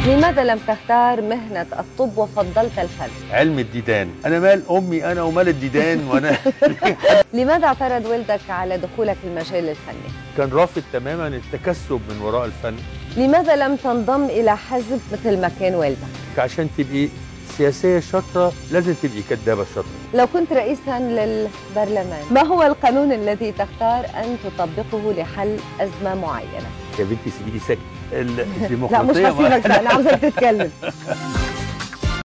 لماذا لم تختار مهنة الطب وفضلت الفن؟ علم الديدان انا مال امي انا ومال الديدان وانا لماذا اعترض والدك على دخولك المجال الفني؟ كان رافض تماما التكسب من وراء الفن لماذا لم تنضم إلى حزب مثل ما كان والدك؟ عشان تبقي سياسيه شاطره لازم تبقي كدابه شاطره لو كنت رئيسا للبرلمان ما هو القانون الذي تختار أن تطبقه لحل أزمة معينة؟ يا بنتي سيبيني ساكت ال- لا مش الديمقراطيه هسيبك أنا عاوزك تتكلم